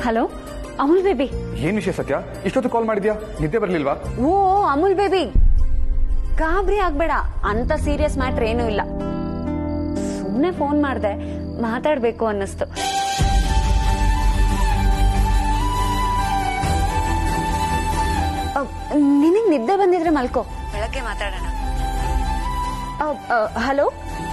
Hello Amul baby ಏನ್ ವಿಷಯ ಸತ್ಯ ಇಷ್ಟೊತ್ತು ಕಾಲ್ ಮಾಡಿದ್ಯಾ ನಿದ್ದೆ ಬರ್ಲಿಲ್ವಾ ಓ ಅಮುಲ್ ಬೇಬಿ ಗಾಬರಿ ಆಗ್ಬೇಡ ಅಂತ ಸೀರಿಯಸ್ ಮ್ಯಾಟ್ರ್ ಏನೂ ಇಲ್ಲ ಸುಮ್ನೆ ಫೋನ್ ಮಾಡ್ದೆ ಮಾತಾಡ್ಬೇಕು ಅನ್ನಿಸ್ತು ನಿನಗ್ ನಿದ್ದೆ ಬಂದಿದ್ರೆ ಮಲ್ಕೋ ಬೆಳಗ್ಗೆ ಮಾತಾಡೋಣ ಹಲೋ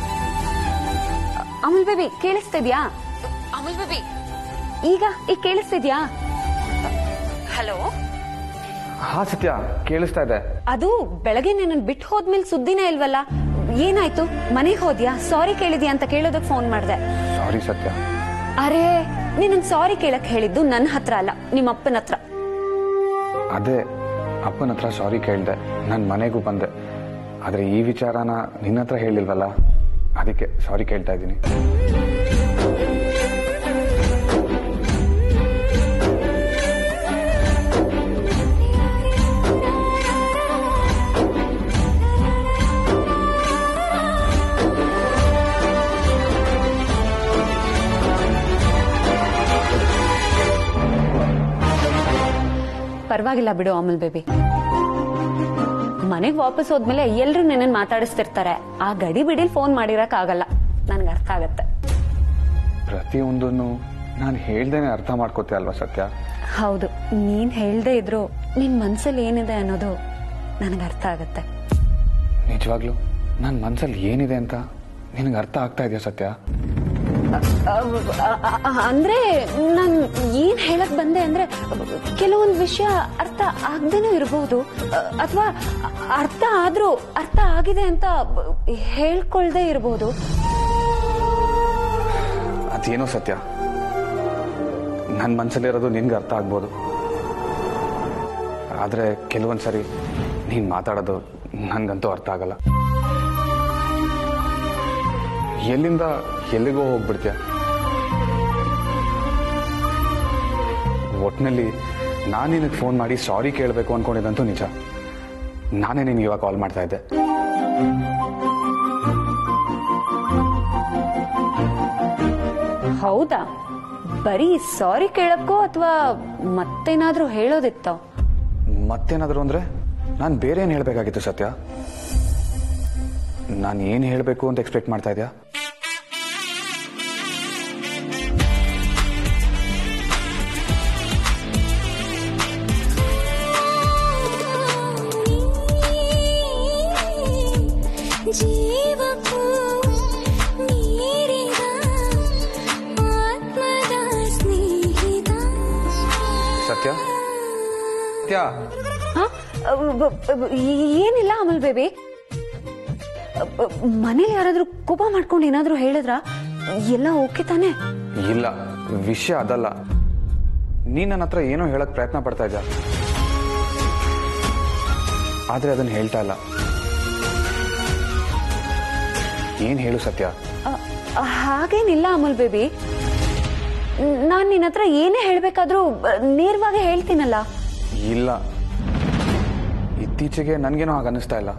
ಅಮುಲ್ ಬೇಬಿ ಕೇಳಿಸ್ತಿದ್ಯಾ ಅಮುಲ್ ಬೇಬಿ ಈಗ ಈಗ ಕೇಳಿಸ್ತಿದ್ಯಾ ಹಲೋ ಹಾ ಸತ್ಯ ಕೇಳಿಸ್ತಾ ಇದೆ ಅದು ಬೆಳಗ್ಗೆ ನಿನ್ನ ಬಿಟ್ಟು ಹೋದ್ಮೇಲೆ ಸುದ್ದಿನೇ ಇಲ್ವಲ್ಲ ಏನಾಯ್ತು ಮನೆಗೆ ಹೋದ್ಯಾ ಸಾರಿ ಕೇಳಿದ್ಯಾ ಅಂತ ಕೇಳೋದಕ್ ಫೋನ್ ಮಾಡ್ದೆ ಸಾರಿ ಸತ್ಯ ಅರೆ ನೀನ್ ಸಾರಿ ಕೇಳಕ್ ಹೇಳಿದ್ದು ನನ್ನ ಹತ್ರ ಅಲ್ಲ ನಿಮ್ಮ ಅಪ್ಪನ ಹತ್ರ ಅದೇ ಅಪ್ಪನ ಹತ್ರ ಸಾರಿ ಕೇಳ್ದೆ ನನ್ನ ಮನೆಗೂ ಬಂದೆ ಆದ್ರೆ ಈ ವಿಚಾರನ ನಿನ್ನ ಹತ್ರ ಹೇಳಿಲ್ವಲ್ಲ ಅದಕ್ಕೆ ಸಾರಿ ಕೇಳ್ತಾ ಇದ್ದೀನಿ ಪರವಾಗಿಲ್ಲ ಬಿಡು ಅಮಲ್ ಬೇಬಿ ಮನೆಗ್ ವಾಪಸ್ ಹೋದ್ಮೇಲೆ ಎಲ್ರು ನಿನ್ನ ಮಾತಾಡಿಸ್ತಿರ್ತಾರೆ ಆ ಗಡಿ ಬಿಡಿಲ್ ಫೋನ್ ಮಾಡಿರಕ್ ಆಗಲ್ಲ ನನ್ಗೆ ಅರ್ಥ ಆಗತ್ತೆ ಪ್ರತಿಯೊಂದನ್ನು ನಾನು ಹೇಳ್ದೇನೆ ಅರ್ಥ ಮಾಡ್ಕೋತೆ ಅಲ್ವಾ ಸತ್ಯ ಹೌದು ನೀನ್ ಹೇಳ್ದೆ ಇದ್ರು ನಿನ್ ಮನ್ಸಲ್ಲಿ ಏನಿದೆ ಅನ್ನೋದು ನನಗೆ ಅರ್ಥ ಆಗತ್ತೆ ನಿಜವಾಗ್ಲು ನನ್ನ ಮನ್ಸಲ್ಲಿ ಏನಿದೆ ಅಂತ ನಿನಗೆ ಅರ್ಥ ಆಗ್ತಾ ಇದೆಯಾ ಸತ್ಯ ಅ- ಅ- ಅಂದ್ರೆ ನಾನ್ ಏನ್ ಹೇಳಕ್ ಬಂದೆ ಅಂದ್ರೆ ಕೆಲವೊಂದು ವಿಷಯ ಅರ್ಥ ಆಗ್ದೇನೂ ಇರಬಹುದು ಅಥವಾ ಅರ್ಥ ಆದ್ರೂ ಅರ್ಥ ಆಗಿದೆ ಅಂತ ಹೇಳ್ಕೊಳ್ದೇ ಇರಬಹುದು ಅದೇನೋ ಸತ್ಯ ನನ್ನ ಮನ್ಸಲ್ಲಿರೋದು ನಿನ್ಗೆ ಅರ್ಥ ಆಗ್ಬೋದು ಆದ್ರೆ ಕೆಲವೊಂದ್ಸರಿ ನೀನ್ ಮಾತಾಡೋದು ನನ್ಗಂತೂ ಅರ್ಥ ಆಗಲ್ಲ ಎಲ್ಲಿಂದ ಎಲ್ಲಿಗೋ ಹೋಗ್ಬಿಡ್ತೀಯ ಒಟ್ನಲ್ಲಿ ನಾನು ನಿನಗೆ ಫೋನ್ ಮಾಡಿ ಸಾರಿ ಕೇಳಬೇಕು ಅನ್ಕೊಂಡಿದ್ದಂತೂ ನಿಜ ನಾನೇ ನಿನ್ಗೆ ಇವಾಗ ಕಾಲ್ ಮಾಡ್ತಾ ಇದ್ದೆ ಹೌದಾ ಬರೀ ಸಾರಿ ಕೇಳಕ್ಕೋ ಅಥವಾ ಮತ್ತೇನಾದ್ರೂ ಹೇಳೋದಿತ್ತೋ ಮತ್ತೇನಾದ್ರು ಅಂದ್ರೆ ನಾನು ಬೇರೆ ಏನು ಹೇಳಬೇಕಾಗಿತ್ತು ಸತ್ಯ ನಾನು ಏನು ಹೇಳಬೇಕು ಅಂತ ಎಕ್ಸ್ಪೆಕ್ಟ್ ಮಾಡ್ತಾ ಇದೆಯಾ ಜೀವಕ್ಕೂ ನೀಡಿದ ಆತ್ಮದ ಸ್ನೇಹಿತ ಸತ್ಯ ಸತ್ಯ ಹ? ಅ- ಬ- ಬ- ಏನಿಲ್ಲ ಅಮಲ್ ಬೇಬಿ ಮನೇಲಿ ಯಾರಾದ್ರೂ ಕೋಪ ಮಾಡ್ಕೊಂಡು ಏನಾದ್ರೂ ಹೇಳಿದ್ರ ಎಲ್ಲ ಓಕೆ ತಾನೆ ಇಲ್ಲ ವಿಷಯ ಅದಲ್ಲ ನೀನ್ ನನ್ನ ಹತ್ರ ಏನೋ ಹೇಳಕ್ ಪ್ರಯತ್ನ ಪಡ್ತಾ ಇದ್ದ ಆದ್ರೆ ಅದನ್ನ ಹೇಳ್ತಾ ಇಲ್ಲ ಏನ್ ಹೇಳು ಸತ್ಯ ಅ- ಹಾಗೇನಿಲ್ಲ ಅಮಲ್ ಬೇಬಿ ನಾನ್ ನಿನ್ನ ಹತ್ರ ಏನೇ ಹೇಳ್ಬೇಕಾದ್ರೂ ಅ, ನೇರವಾಗಿ ಹೇಳ್ತೀನಲ್ಲ ಇಲ್ಲ ಇತ್ತೀಚೆಗೆ ನನ್ಗೇನೋ ಹಾಗೆ ಅನ್ನಿಸ್ತಾ ಇಲ್ಲ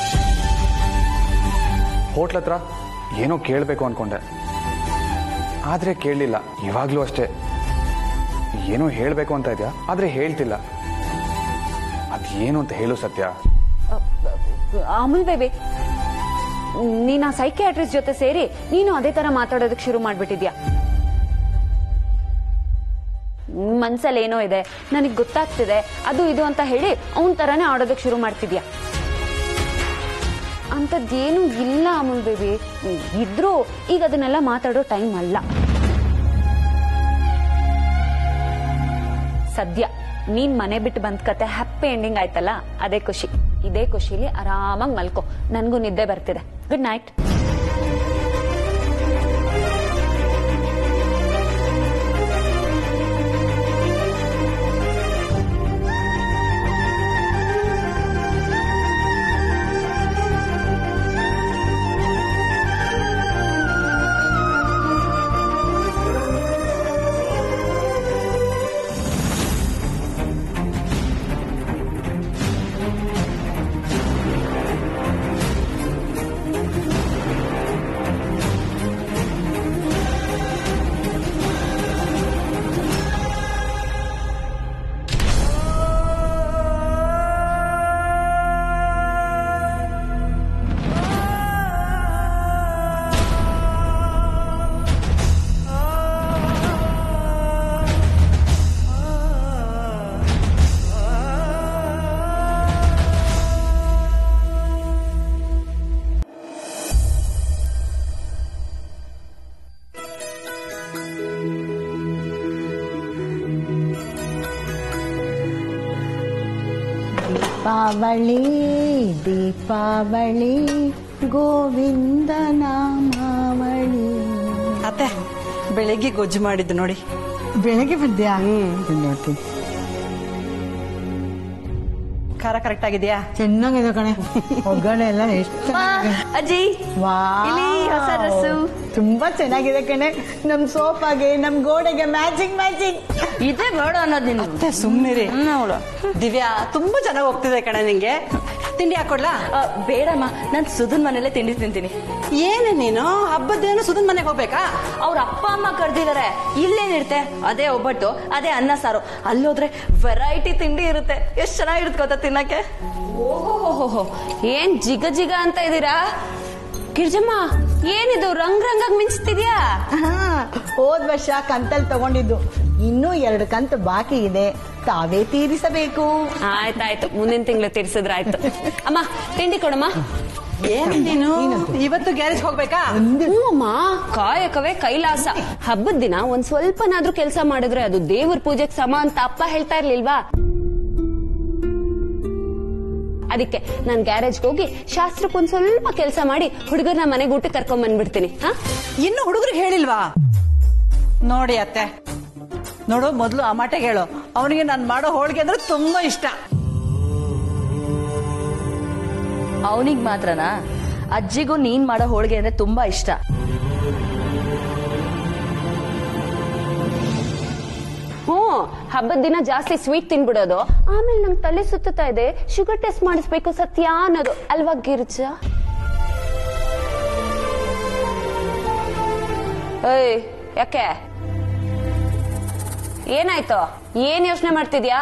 ಹೋಟ್ಲ್ ಹತ್ರ ಏನೋ ಕೇಳಬೇಕು ಅನ್ಕೊಂಡೆ ಆದ್ರೆ ಕೇಳಲಿಲ್ಲ ಇವಾಗ್ಲೂ ಅಷ್ಟೇ ಏನೋ ಹೇಳಬೇಕು ಅಂತ ಇದೆಯಾ ಆದ್ರೆ ಹೇಳ್ತಿಲ್ಲ ಅದೇನು ಅಂತ ಹೇಳು ಸತ್ಯ ಅ, ಅಮುಲ್ ಬೇಬಿ ನೀನ್ ಆ ಸೈಕಿಯಾಟ್ರಿಸ್ಟ್ ಜೊತೆ ಸೇರಿ ನೀನು ಅದೇ ತರ ಮಾತಾಡೋದಕ್ಕೆ ಶುರು ಮಾಡ್ಬಿಟ್ಟಿದ್ಯಾ ನಿನ್ ಮನ್ಸಲ್ಲಿ ಏನೋ ಇದೆ ನನಗ್ ಗೊತ್ತಾಗ್ತಿದೆ ಅದು ಇದು ಅಂತ ಹೇಳಿ ಅವನ್ ತರಾನೇ ಆಡೋದಕ್ಕೆ ಶುರು ಮಾಡ್ತಿದ್ಯಾ ಅಂತದ್ದೇನು ಇಲ್ಲ ಅಮುಲ್ ಬೇಬಿ ಇದ್ರೂ ಈಗ ಅದನ್ನೆಲ್ಲ ಮಾತಾಡೋ ಟೈಮ್ ಅಲ್ಲ ಸದ್ಯ ನೀನ್ ಮನೆ ಬಿಟ್ಟು ಬಂದ್ ಕತೆ ಹ್ಯಾಪಿ ಎಂಡಿಂಗ್ ಆಯ್ತಲ್ಲ ಅದೇ ಖುಷಿ ಇದೇ ಖುಷಿಲಿ ಆರಾಮಾಗಿ ಮಲ್ಕೋ ನನ್ಗೂ ನಿದ್ದೆ ಬರ್ತಿದೆ ಗುಡ್ ನೈಟ್ ದೀಪಾವಳಿ ದೀಪಾವಳಿ ಗೋವಿಂದ ನಾಮಾವಳಿ ಅತ್ತೆ ಬೆಳಿಗ್ಗೆ ಗೊಜ್ಜು ಮಾಡಿದ್ದು ನೋಡಿ ಬೆಳಗ್ಗೆ ಬಂದ್ಯಾ ನೋಡ್ತೀನಿ ಖಾರ ಕರೆಕ್ಟ್ ಆಗಿದೆಯಾ ಚೆನ್ನಾಗಿದೆ ಕಣೆ ಒಗ್ಗರಣೆ ಎಲ್ಲ ಎಷ್ಟು ಚೆನ್ನಾಗಿದೆ. ಅಜ್ಜಿ ವಾವ್. ಇಲ್ಲಿ ಹೊಸ ಡ್ರೆಸ್ಸು. ತುಂಬಾ ಚೆನ್ನಾಗಿದೆ ಕಣೆ ನಮ್ ಸೋಫಾಗೆ ನಮ್ ಗೋಡೆಗೆ ಮ್ಯಾಚಿಂಗ್ ಮ್ಯಾಚಿಂಗ್ ಇದೇ ಬೇಡ ಅನ್ನೋದು ನಿನ್ನ ಅತ್ತೆ ಸುಮ್ಮನಿರಿ ದಿವ್ಯಾ ತುಂಬಾ ಚೆನ್ನಾಗಿ ಹೋಗ್ತಿದೆ ಕಣೆ ನಿಂಗೆ ತಿಂಡಿ ಹಾಕೊಡ್ಲಾ ಬೇಡಮ್ಮ ನಾನು ಸುಧನ್ ಮನೇಲೆ ತಿಂಡಿ ತಿಂತೀನಿ ಏನು ನೀನು ಹಬ್ಬದ್ದೇನು ಸುಧನ್ ಮನೆಗೆ ಹೋಗ್ಬೇಕಾ ಅವ್ರ ಅಪ್ಪ ಅಮ್ಮ ಕರ್ದಿದಾರೆ ಇಲ್ಲೇನಿರುತ್ತೆ ಅದೇ ಒಬ್ಬಟ್ಟು ಅದೇ ಅನ್ನ ಸಾರು ಅಲ್ಲೋದ್ರೆ ವೆರೈಟಿ ತಿಂಡಿ ಇರುತ್ತೆ ಎಷ್ಟ್ ಚೆನ್ನಾಗಿರುತ್ತೆ ಗೊತ್ತಾ ತಿನ್ನಕ್ಕೆ ಓಹೋ ಏನ್ ಜಿಗ ಜಿಗ ಅಂತ ಇದೀರಾ ಗಿರ್ಜಮ್ಮ ಏನಿದು ರಂಗ್ ರಂಗಾಗಿ ಮಿಂಚ್ತಿದ್ಯಾ ಹೋದ್ ವರ್ಷ ಕಂತಲ್ ತಗೊಂಡಿದ್ದು ಇನ್ನೂ ಎರಡು ಕಂತು ಬಾಕಿ ಇದೆ ತಾವೇ ತೀರಿಸಬೇಕು ಆಯ್ತಾಯ್ತು ಮುಂದಿನ ತಿಂಗಳು ತೀರ್ಸಿದ್ರಾಯ್ತು ಅಮ್ಮ ತಿಂಡಿ ಕೊಡಮ್ಮ ಏನು ನೀನು ಇವತ್ತು ಗ್ಯಾರೇಜ್ ಹೋಗ್ಬೇಕಾ ಹ್ಞೂ ಅಮ್ಮ ಕಾಯಕವೇ ಕೈಲಾಸ ಹಬ್ಬದ ದಿನ ಒಂದ್ ಸ್ವಲ್ಪನಾದ್ರೂ ಕೆಲಸ ಮಾಡಿದ್ರೆ ಅದು ದೇವ್ರ ಪೂಜೆಗೆ ಸಮ ಅಂತ ಅಪ್ಪ ಹೇಳ್ತಾ ಇರ್ಲಿಲ್ವಾ ಅದಕ್ಕೆ ನಾನ್ ಗ್ಯಾರೇಜ್ಗೆ ಹೋಗಿ ಶಾಸ್ತ್ರಕ್ಕೆ ಒಂದ್ ಸ್ವಲ್ಪ ಕೆಲಸ ಮಾಡಿ ಹುಡುಗರ್ನ ಮನೆಗೆ ಊಟ ಕರ್ಕೊಂಡ್ ಬಂದ್ಬಿಡ್ತೀನಿ ಹಾ ಇನ್ನು ಹುಡುಗರಿಗೆ ಹೇಳಿಲ್ವಾ ನೋಡಿ ಅತ್ತೆ ನೋಡು ಮೊದಲು ಆ ಮಾಟೆಗೆ ಹೇಳು ಅವನಿಗೆ ನಾನು ಮಾಡೋ ಹೋಳಿಗೆ ಅಂದ್ರೆ ತುಂಬಾ ಇಷ್ಟ ಅವನಿಗ್ ಮಾತ್ರನಾ ಅಜ್ಜಿಗೂ ನೀನ್ ಮಾಡೋ ಹೋಳಿಗೆ ಅಂದ್ರೆ ತುಂಬಾ ಇಷ್ಟ ಹ್ಞೂ ಹಬ್ಬದ ದಿನ ಜಾಸ್ತಿ ಸ್ವೀಟ್ ತಿನ್ಬಿಡೋದು ಆಮೇಲೆ ನಂಗೆ ತಲೆ ಸುತ್ತುತ್ತಾ ಇದೆ ಶುಗರ್ ಟೆಸ್ಟ್ ಮಾಡಿಸ್ಬೇಕು ಸತ್ಯ ಅನ್ನೋದು ಅಲ್ವಾ ಗಿರ್ಜಾ ಏಯ್ ಯಾಕೆ ಏನಾಯ್ತು ಏನ್ ಯೋಚನೆ ಮಾಡ್ತಿದ್ಯಾ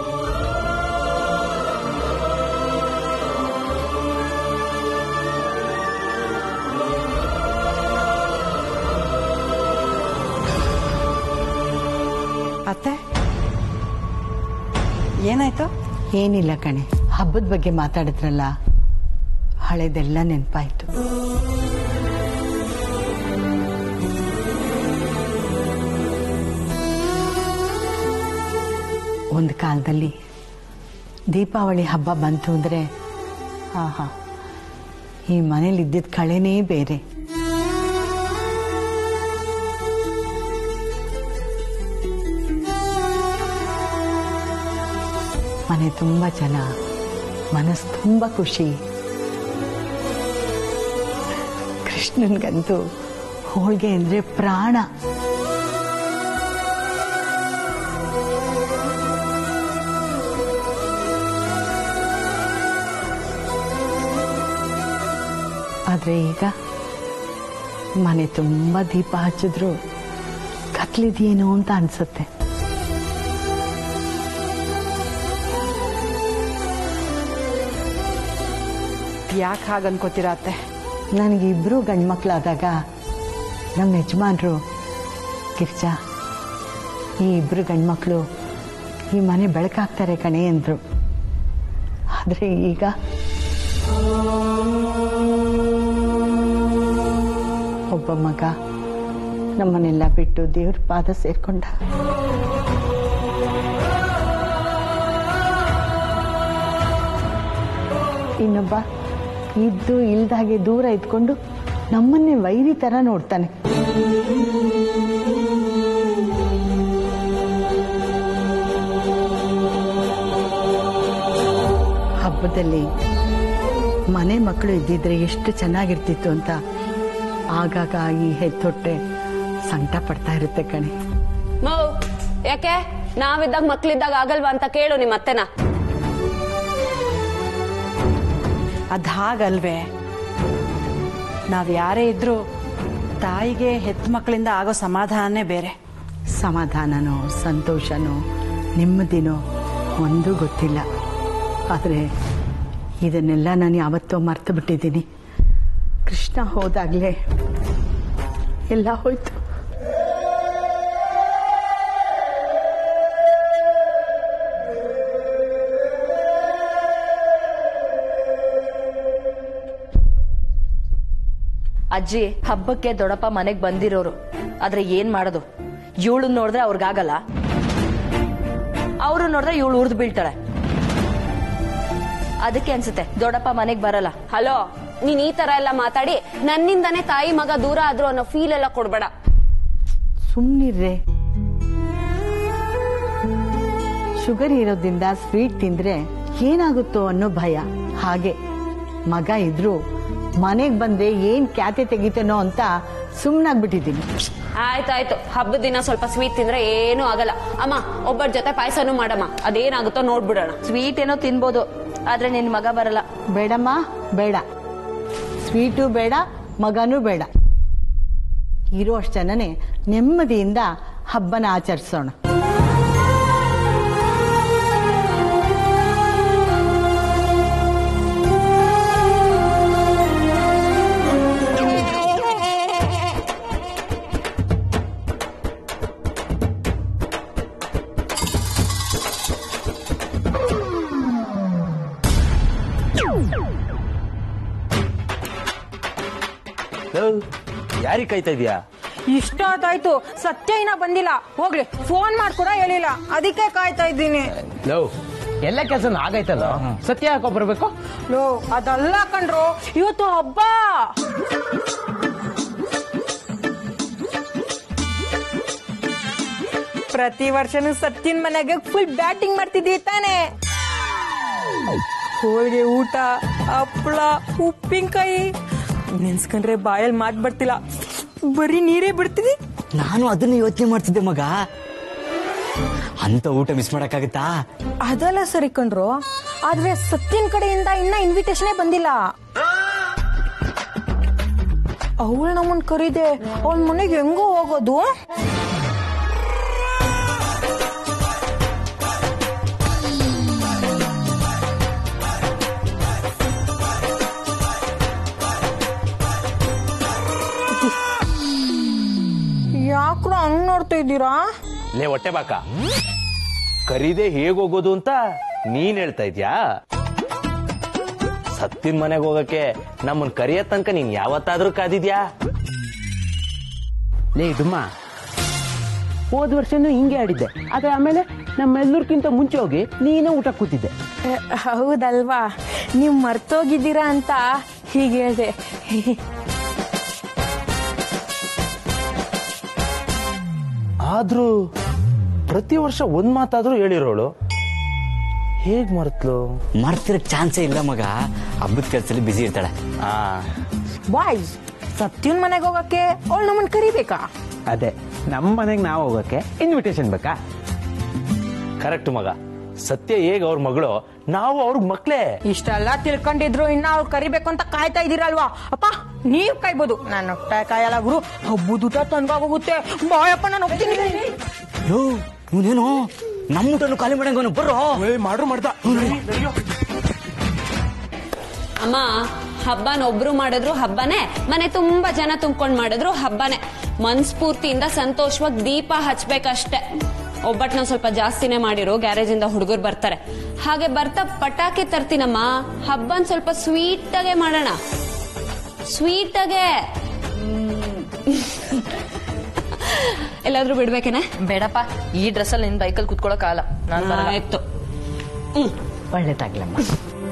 ಅತ್ತೆ ಏನಾಯ್ತು ಏನಿಲ್ಲ ಕಣೆ ಹಬ್ಬದ ಬಗ್ಗೆ ಮಾತಾಡಿದ್ರಲ್ಲ ಹಳೆದೆಲ್ಲ ನೆನಪಾಯ್ತು ಒಂದು ಕಾಲದಲ್ಲಿ ದೀಪಾವಳಿ ಹಬ್ಬ ಬಂತು ಅಂದರೆ ಆಹಾ ಈ ಮನೇಲಿ ಇದ್ದಿದ್ದ ಕಳೆನೇ ಬೇರೆ ಮನೆ ತುಂಬ ಜನ ಮನಸ್ಸು ತುಂಬ ಖುಷಿ ಕೃಷ್ಣನ್ಗಂತೂ ಹೋಳಿಗೆ ಅಂದರೆ ಪ್ರಾಣ ಆದರೆ ಈಗ ಮನೆ ತುಂಬ ದೀಪ ಹಚ್ಚಿದ್ರು ಕತ್ಲಿದೆಯೇನೋ ಅಂತ ಅನ್ಸುತ್ತೆ ಯಾಕೆ ಹಾಗೆ ಅನ್ಕೋತೀರಾ ಅತ್ತೆ ನನಗೆ ಇಬ್ಬರು ಗಂಡ್ಮಕ್ಳಾದಾಗ ನಮ್ಮ ಯಜಮಾನ್ರು ಗಿರ್ಜಾ ಈ ಇಬ್ಬರು ಗಂಡ್ಮಕ್ಳು ಈ ಮನೆ ಬೆಳಕಾಗ್ತಾರೆ ಕಣೆ ಅಂದರು ಆದರೆ ಈಗ ಒಬ್ಬ ಮಗ ನಮ್ಮನ್ನೆಲ್ಲ ಬಿಟ್ಟು ದೇವ್ರ ಪಾದ ಸೇರ್ಕೊಂಡ ಇನ್ನೊಬ್ಬ ಇದ್ದು ಇಲ್ದಾಗೆ ದೂರ ಇದ್ಕೊಂಡು ನಮ್ಮನ್ನೇ ವೈರಿ ತರ ನೋಡ್ತಾನೆ ಹಬ್ಬದಲ್ಲಿ ಮನೆ ಮಕ್ಕಳು ಇದ್ದಿದ್ರೆ ಎಷ್ಟು ಚೆನ್ನಾಗಿರ್ತಿತ್ತು ಅಂತ ಆಗಾಗ ಈ ಹೆತ್ತೊಟ್ಟೆ ಸಂಕಟ ಪಡ್ತಾ ಇರುತ್ತೆ ಕಣೆ ಮೌ ಯಾಕೆ ನಾವಿದ್ದಾಗ ಮಕ್ಳಿದ್ದಾಗ ಆಗಲ್ವಾ ಅಂತ ಕೇಳು ನಿಮ್ಮ ಅತ್ತೆನ ಅದ್ ಹಾಗಲ್ವೇ ನಾವ್ ಯಾರೇ ಇದ್ರೂ ತಾಯಿಗೆ ಹೆತ್ ಮಕ್ಕಳಿಂದ ಆಗೋ ಸಮಾಧಾನನೇ ಬೇರೆ ಸಮಾಧಾನನೋ ಸಂತೋಷನೋ ನೆಮ್ಮದಿನೋ ಒಂದೂ ಗೊತ್ತಿಲ್ಲ ಆದರೆ ಇದನ್ನೆಲ್ಲ ನಾನು ಯಾವತ್ತೋ ಮರ್ತು ಬಿಟ್ಟಿದ್ದೀನಿ ಕೃಷ್ಣ ಹೋದಾಗಲೇ ಎಲ್ಲ ಹೋಯ್ತು ಅಜ್ಜಿ ಹಬ್ಬಕ್ಕೆ ದೊಡ್ಡಪ್ಪ ಮನೆಗ್ ಬಂದಿರೋರು ಆದ್ರೆ ಏನ್ ಮಾಡೋದು ಇವಳು ನೋಡಿದ್ರೆ ಅವ್ರಿಗಾಗಲ್ಲ ಅವ್ರು ನೋಡಿದ್ರೆ ಇವಳು ಉರ್ದು ಬೀಳ್ತಾಳೆ ಅದಕ್ಕೆ ಅನ್ಸುತ್ತೆ ದೊಡ್ಡಪ್ಪ ಮನೆಗ್ ಬರಲ್ಲ ಹಲೋ ನೀನ್ ಈ ತರ ಎಲ್ಲ ಮಾತಾಡಿ ನನ್ನಿಂದಾನೇ ತಾಯಿ ಮಗ ದೂರ ಆದ್ರು ಅನ್ನೋ ಫೀಲ್ ಎಲ್ಲ ಕೊಡ್ಬೇಡ ಸುಮ್ನಿರ್ರೆ ಶುಗರ್ ಇರೋದ್ರಿಂದ ಸ್ವೀಟ್ ತಿಂದ್ರೆ ಏನಾಗುತ್ತೋ ಅನ್ನೋ ಭಯ ಹಾಗೆ ಮಗ ಇದ್ರು ಮನೆಗ್ ಬಂದ್ರೆ ಏನ್ ಕ್ಯಾತೆ ತೆಗಿತಾನೋ ಅಂತ ಸುಮ್ನಾಗ್ಬಿಟ್ಟಿದ್ದೀನಿ ಆಯ್ತಾಯ್ತು ಹಬ್ಬದ ದಿನ ಸ್ವಲ್ಪ ಸ್ವೀಟ್ ತಿಂದ್ರೆ ಏನೂ ಆಗಲ್ಲ ಅಮ್ಮ ಒಬ್ಬರ ಜೊತೆ ಪಾಯಸನೂ ಮಾಡಮ್ಮ ಅದೇನಾಗುತ್ತೋ ನೋಡ್ಬಿಡೋಣ ಸ್ವೀಟ್ ಏನೋ ತಿನ್ಬೋದು ಆದ್ರೆ ನಿನ್ ಮಗ ಬರಲ್ಲ ಬೇಡಮ್ಮ ಬೇಡ ಸ್ವೀಟು ಬೇಡ ಮಗನೂ ಬೇಡ ಇರೋ ಅಷ್ಟು ಜನನೇ ನೆಮ್ಮದಿಯಿಂದ ಹಬ್ಬನ ಆಚರಿಸೋಣ ಯಾರಿಗೆ ಕಾಯ್ತಾ ಇದೀಯಾ ಇಷ್ಟೊತ್ತಾಯ್ತು ಸತ್ಯ ಇನ್ನ ಬಂದಿಲ್ಲ ಹೋಗ್ಲಿ ಫೋನ್ ಮಾಡಿ ಕೂಡ ಹೇಳಿಲ್ಲ ಅದಕ್ಕೆ ಕಾಯ್ತಾ ಇದ್ದೀನಿ ಲವ್ ಎಲ್ಲ ಕೆಲಸ ಆಗೈತಲ್ಲ ಸತ್ಯ ಯಾಕೋ ಬರ್ಬೇಕು ಲೋ ಅದಲ್ಲ ಕಣ್ರು ಇವತ್ತು ಹಬ್ಬ ಪ್ರತಿ ವರ್ಷನೂ ಸತ್ಯನ್ ಮನೆಗೆ ಫುಲ್ ಬ್ಯಾಟಿಂಗ್ ಮಾಡ್ತಿದ್ದಿ ತಾನೆ ಹೋಳಿಗೆ ಊಟ ಹಪ್ಪಳ ಉಪ್ಪಿನಕಾಯಿ ನೆನ್ಸ್ಕೊಂಡ್ರೆ ಬಾಯಲ್ಲಿ ಮಾತ್ ಬರ್ತಿಲ್ಲ ಬರೀ ನೀರೇ ಬಿಡ್ತೀವಿ ನಾನು ಅದನ್ನ ಯೋಚನೆ ಮಾಡ್ತಿದ್ದೆ ಮಗ ಅಂತ ಊಟ ಮಿಸ್ ಮಾಡಕ್ಕಾಗತ್ತಾ ಅದೆಲ್ಲ ಸರಿ ಕಣ್ರು ಆದ್ರೆ ಸತ್ಯನ್ ಕಡೆಯಿಂದ ಇನ್ನ ಇನ್ವಿಟೇಷನ್ ಬಂದಿಲ್ಲ ಅವಳು ನಮ್ಮನ್ ಕರೀದೆ ಅವಳ ಮನೆಗೆ ಹೆಂಗೋ ಹೋಗೋದು ಯಾಕ್ರ ಹಂಗ್ ನೋಡ್ತಾ ಇದ್ದೀರಾ ಲೇ ಹೊಟ್ಟೆ ಬಾಕ ಕರೀದೆ ಹೇಗೋಗೋದು ಅಂತ ನೀನ್ ಹೇಳ್ತಾ ಇದ್ಯಾ ಸತ್ತಿನ ಮನೆಗೆ ಹೋಗಕ್ಕೆ ನಮ್ಮನ್ ಕರಿಯ ತನಕ ನೀನ್ ಯಾವತ್ತಾದ್ರೂ ಕಾದಿದ್ಯಾ ಲೇ ಡುಮ್ಮ ಹೋದ ವರ್ಷನೂ ಹಿಂಗೆ ಆಡಿದ್ದೆ ಆದ್ರೆ ಆಮೇಲೆ ನಮ್ಮೆಲ್ಲರಿಗಿಂತ ಮುಂಚೆ ಹೋಗಿ ನೀನೇ ಊಟ ಕೂತಿದ್ದೆ ಹೌದಲ್ವಾ ನೀವು ಮರ್ತೋಗಿದ್ದೀರಾ ಅಂತ ಹೀಗೆ ಹೇಳ್ದೆ ಆದ್ರೂ ಪ್ರತಿ ವರ್ಷ ಒಂದ್ ಮಾತಾದ್ರೂ ಹೇಳಿರೋಳು ಹೇಗ್ ಮರ್ತಲು ಮರ್ತಿರಕ್ ಚಾನ್ಸೇ ಇಲ್ಲ ಮಗ ಹಬ್ಬದ ಕೆಲಸದಲ್ಲಿ ಬಿಸಿ ಇರ್ತಾಳೆ ಆ ಬಾಯ್ಸ್ ಸತ್ಯನ್ ಮನೆಗೆ ಹೋಗಕ್ಕೆ ಅವಳು ನಮ್ಮನ್ ಕರಿಬೇಕಾ ಅದೇ ನಮ್ಮ ಮನೆಗೆ ನಾವು ಹೋಗಕ್ಕೆ ಇನ್ವಿಟೇಷನ್ ಬೇಕಾ ಕರೆಕ್ಟ್ ಮಗ ಸತ್ಯ ಹೇಗ್ ಅವ್ರ ಮಗಳು ನಾವು ಅವ್ರ ಮಕ್ಳೇ ಇಷ್ಟೆಲ್ಲ ತಿಳ್ಕೊಂಡಿದ್ರು ಇನ್ನ ಅವ್ರು ಕರಿಬೇಕು ಅಂತ ಕಾಯ್ತಾ ಇದೀರಲ್ವಾ ಅಪ್ಪ ನೀವ್ ಕಾಯ್ಬೋದು ನಾನು ಹೊಟ್ಟೆ ಕಾಯಲ್ಲ ಗುರು ಹಬ್ಬದ ಊಟ ತಂದ್ಕೋಗುತ್ತೆ ಬಾಯಪ್ಪ ನಾನು ಹೋಗ್ತೀನಿ ಯೋ ಇವನೇನು ನಮ್ಮ ಊಟನು ಖಾಲಿ ಮಾಡಂಗವನು ಬರ್ರೋ ಮಾಡ್ರು ಮಾಡ್ದ ಅಮ್ಮ ಹಬ್ಬನ ಒಬ್ರು ಮಾಡಿದ್ರು ಹಬ್ಬನೇ ಮನೆ ತುಂಬಾ ಜನ ತುಂಬ್ಕೊಂಡ್ ಮಾಡಿದ್ರು ಹಬ್ಬನೇ ಮನ್ಸ್ಫೂರ್ತಿಯಿಂದ ಸಂತೋಷವಾಗಿ ದೀಪ ಹಚ್ಬೇಕಷ್ಟೇ ಒಬ್ಬಟ್ನ ಸ್ವಲ್ಪ ಜಾಸ್ತಿನೇ ಮಾಡಿರು ಗ್ಯಾರೇಜ್ ಇಂದ ಹುಡುಗರು ಬರ್ತಾರೆ ಹಾಗೆ ಬರ್ತಾ ಪಟಾಕಿ ತರ್ತೀನಮ್ಮ ಹಬ್ಬನ್ ಸ್ವಲ್ಪ ಸ್ವೀಟ್ ಆಗೆ ಮಾಡೋಣ ಸ್ವೀಟ್ ಆಗೆ ಎಲ್ಲಾದ್ರೂ ಬಿಡ್ಬೇಕೇನೆ ಬೇಡಪ್ಪ ಈ ಡ್ರೆಸ್ ಅಲ್ಲಿ ನಿನ್ ಬೈಕಲ್ಲಿ ಕುತ್ಕೊಳಕ್ ಆಗಲ್ಲ ನಾನ್ ಬರಲ್ಲ ಆಯ್ತು ಒಳ್ಳೇದಾಗ್ಲಮ್ಮ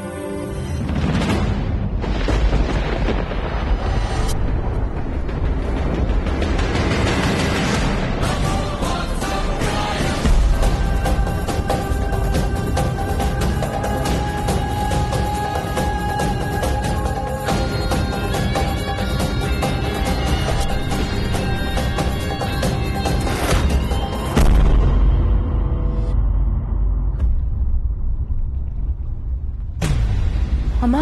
ಅಮ್ಮ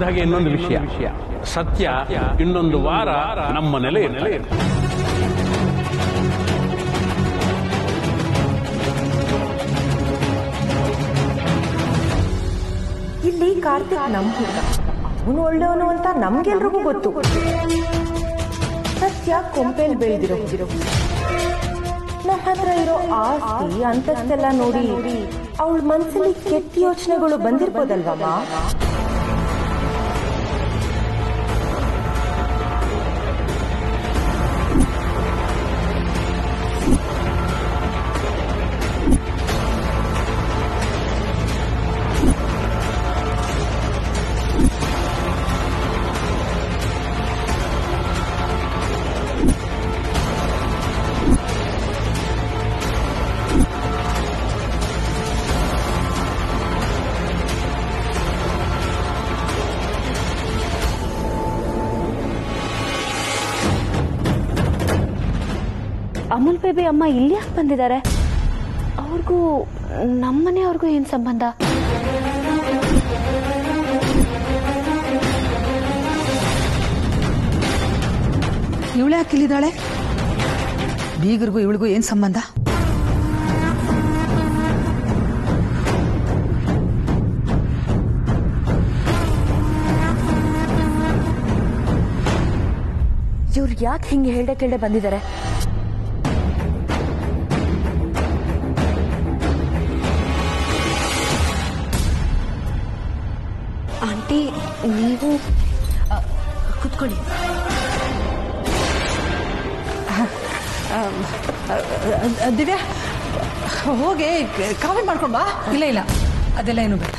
ಅಂದಾಗೆ ಇನ್ನೊಂದು ವಿಷಯ ಸತ್ಯ ಇನ್ನೊಂದು ವಾರ ನಮ್ಮ ನೆಲೆ ಇರ್ತದೆ ಇಲ್ಲಿ ಕಾರ್ತಿಕ್ ನಮ್ ಹುಡುಗ ಅವನು ಒಳ್ಳೆಯವನು ಅಂತ ನಮ್ಗೆಲ್ರಿಗೂ ಗೊತ್ತು ಸತ್ಯ ಕೊಂಪೆಲ್ ಬೆಳೆದಿರೋ ನಮ್ಮ ಹತ್ರ ಇರೋ ಆಸ್ತಿ ಅಂತಸ್ತೆಲ್ಲ ನೋಡಿ ಅವಳ ಮನ್ಸಲ್ಲಿ ಕೆಟ್ಟ ಯೋಚನೆಗಳು ಬಂದಿರ್ಬೋದಲ್ವಮ್ಮ ಅಮೂಲ್ ಬೇಬಿ ಅಮ್ಮ ಇಲ್ಲಿ ಯಾಕೆ ಬಂದಿದ್ದಾರೆ ಅವ್ರಿಗೂ ನಮ್ಮನೆಯವ್ರಿಗೂ ಏನ್ ಸಂಬಂಧ ಇವಳೆ ಯಾಕೆ ಇಲ್ಲಿದ್ದಾಳೆ ಬೀಗರಿಗೂ ಇವಳಿಗೂ ಏನ್ ಸಂಬಂಧ ಇವ್ರು ಯಾಕೆ ಹಿಂಗೆ ಹೇಳ್ದೆ ಕೇಳ್ದೆ ಬಂದಿದ್ದಾರೆ ಆಂಟಿ ನೀವು ಕುತ್ಕೊಳ್ಳಿ ದಿವ್ಯಾ ಹೋಗಿ ಕಾಫಿ ಮಾಡ್ಕೊಂಡ್ ಬಾ ಇಲ್ಲ ಇಲ್ಲ ಅದೆಲ್ಲ ಏನು ಬೇಡ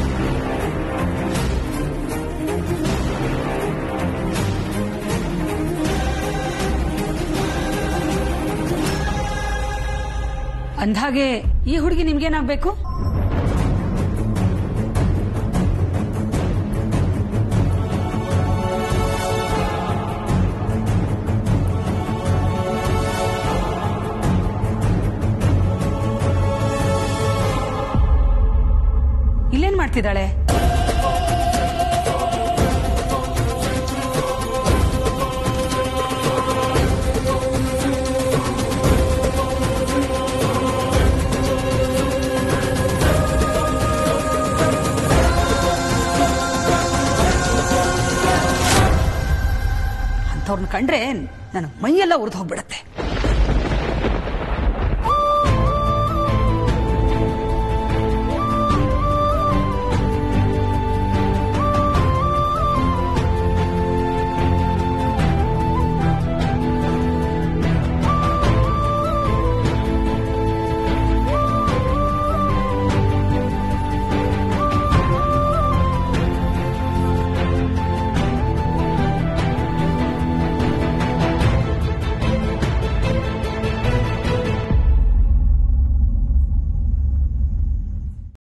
ಅಂದ್ಹಾಗೆ ಈ ಹುಡುಗಿ ನಿಮ್ಗೇನಾಗ್ಬೇಕು ಇಲ್ಲೇನ್ ಮಾಡ್ತಿದ್ದಾಳೆ ಅಂಥವ್ರನ್ನ ಕಂಡ್ರೆ ನನ್ನ ಮೈಯೆಲ್ಲ ಉರಿದು ಹೋಗ್ಬಿಡತ್ತೆ